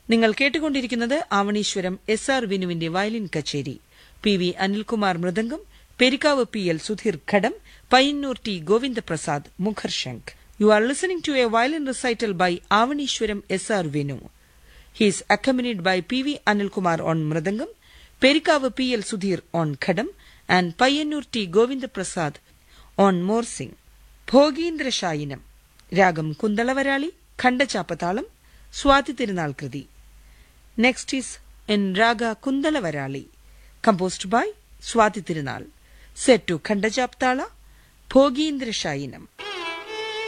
നിങ്ങൾ കേട്ടുകൊണ്ടിരിക്കുന്നത് Avaneeswaram S R വിനുവിന്റെ വയലിൻ കച്ചേരി പി വി അനിൽകുമാർ മൃദംഗം പെരിക്കാവ് പി എൽ സുധീർ ഘടം പയ്യന്നൂർ ടി ഗോവിന്ദപ്രസാദ് മുഖർശങ്ക് you are listening to a violin recital by Avaneeswaram S R Vinu He is accompanied by P.V. Anilkumar on Mradangam, Perikavu P.L. Sudhir on Khadam, and Payyannur T. Govinda Prasad on Morsing. Bhogeendra Shayinam രാഗം കുന്തളവരാളി ഖണ്ഡചാപ്പതാളം സ്വാതി തിരുനാൾ കൃതി next is in raga Kuntalavarali composed by Swathi Thirunal set to ഖണ്ഡചാപ്താള ഭോഗീന്ദ്ര ശായിനം